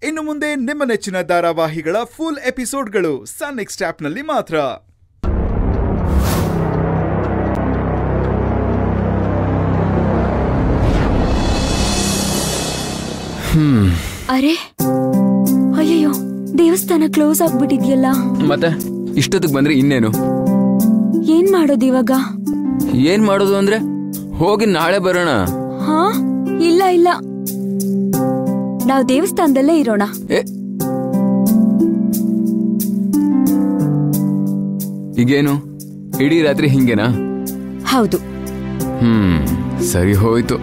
ಇನ್ನು ಮುಂದೆ ನಿಮ್ಮ ನೆಚ್ಚಿನ ಧಾರಾವಾಹಿಗಳ ಫುಲ್ ಎಪಿಸೋಡ್ಗಳು ಸನ್ ನೆಕ್ಸ್ಟ್ ಆಪ್ನಲ್ಲಿ ಮಾತ್ರ ಅರೆ ಅಯ್ಯಯ್ಯೋ ದೇವಸ್ಥಾನ ಕ್ಲೋಸ್ ಆಗ್ಬಿಟ್ಟಿದ್ಯಲ್ಲ ಮತ್ತೆ ಇಷ್ಟೊತ್ತಿಗೆ ಬಂದ್ರೆ ಇನ್ನೇನು ಏನ್ ಮಾಡೋದು ಇವಾಗ ಏನ್ ಮಾಡೋದು ಅಂದ್ರೆ ಹೋಗಿ ನಾಳೆ ಬರೋಣ ಹಾ ಇಲ್ಲ ಇಲ್ಲ ನಾವು ದೇವಸ್ಥಾನದಲ್ಲೇ ಇರೋಣ ಏ ಈಗೇನು ಇಡೀ ರಾತ್ರಿ ಹಿಂಗೇನಾ ಹೌದು ಹ್ಮ್ ಸರಿ ಹೋಯ್ತು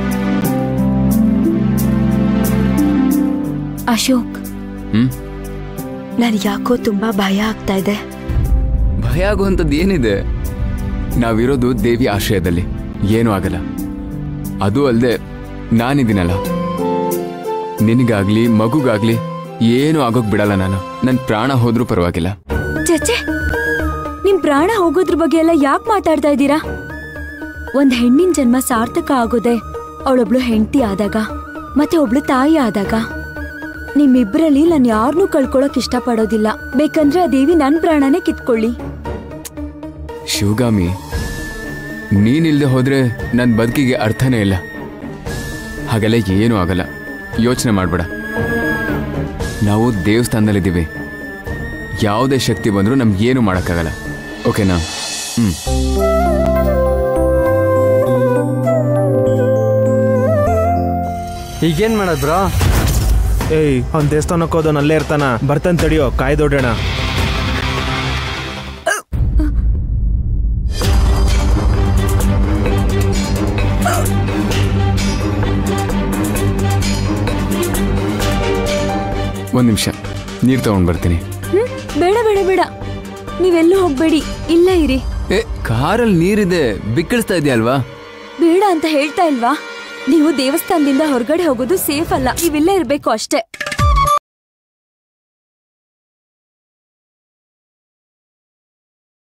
ಅಶೋಕ್ ಹ್ಮ್ ನನಗೆ ಯಾಕೋ ತುಂಬಾ ಭಯ ಆಗ್ತಾ ಇದೆ ಭಯ ಆಗುವಂಥದ್ದು ಏನಿದೆ ನಾವಿರೋದು ದೇವಿ ಆಶ್ರಯದಲ್ಲಿ ಏನೂ ಆಗಲ್ಲ ಅದು ಅಲ್ಲದೆ ನಾನಿದ್ದೀನಲ್ಲ ನಿನಗಾಗ್ಲಿ ಮಗುಗಾಗ್ಲಿ ಏನೂ ಆಗೋಕ್ ಬಿಡಲ್ಲ ನಾನು ನನ್ನ ಪ್ರಾಣ ಹೋದ್ರೂ ಪರವಾಗಿಲ್ಲ ಚಚೆ ನಿಮ್ ಪ್ರಾಣ ಹೋಗೋದ್ರ ಬಗ್ಗೆ ಎಲ್ಲ ಯಾಕೆ ಮಾತಾಡ್ತಾ ಇದ್ದೀರಾ ಒಂದ್ ಹೆಣ್ಣಿನ ಜನ್ಮ ಸಾರ್ಥಕ ಆಗೋದೆ ಅವಳೊಬ್ಳು ಹೆಂಡತಿ ಆದಾಗ ಮತ್ತೆ ಒಬ್ಳು ತಾಯಿ ಆದಾಗ ನಿಮ್ಮಿಬ್ರಲ್ಲಿ ನಾನು ಯಾರನ್ನೂ ಕಳ್ಕೊಳಕ್ ಇಷ್ಟಪಡೋದಿಲ್ಲ ಬೇಕಂದ್ರೆ ಆ ದೇವಿ ನನ್ ಪ್ರಾಣನೇ ಕಿತ್ಕೊಳ್ಳಿ ಶಿವಗಾಮಿ ನೀನಿಲ್ದೆ ಹೋದ್ರೆ ನನ್ನ ಬದುಕಿಗೆ ಅರ್ಥನೇ ಇಲ್ಲ ಹಾಗೆಲ್ಲ ಏನೂ ಆಗಲ್ಲ ಯೋಚನೆ ಮಾಡಬೇಡ ನಾವು ದೇವಸ್ಥಾನದಲ್ಲಿದ್ದೀವಿ ಯಾವುದೇ ಶಕ್ತಿ ಬಂದರೂ ನಮ್ಗೇನು ಮಾಡೋಕ್ಕಾಗಲ್ಲ ಓಕೆನಾ ಹ್ಞೂ ಈಗೇನ್ ಮಾಡೋದ್ ಬ್ರೋ ಏಯ್ ಅವ್ನ್ ದೇವಸ್ಥಾನಕ್ಕೆ ಹೋದವ್ನು ಅಲ್ಲೇ ಇರ್ತಾನ ಬರ್ತಾನೆ ತಡಿಯೋ ಕಾಯ್ದೋಡೋಣ ಒಂದು ನಿಮಿಷ ನೀರು ತಗೊಂಡು ಬರ್ತೀನಿ ಹ್ಮ್ ಬೇಡ ಬೇಡ ಬೇಡ ನೀವೆಲ್ಲೂ ಹೋಗ್ಬೇಡಿ ಇಲ್ಲೇ ಇರಿ ಏ ಕಾರಲ್ಲಿ ನೀರಿದೆ ಬಿಕ್ಕಳಿಸ್ತಾ ಇದೆಯಲ್ವಾ ಬೇಡ ಅಂತ ಹೇಳ್ತಾ ಇಲ್ವಾ ನೀವು ದೇವಸ್ಥಾನದಿಂದ ಹೊರಗಡೆ ಹೋಗೋದು ಸೇಫ್ ಅಲ್ಲ ನೀವಿಲ್ಲೇ ಇರ್ಬೇಕು ಅಷ್ಟೇ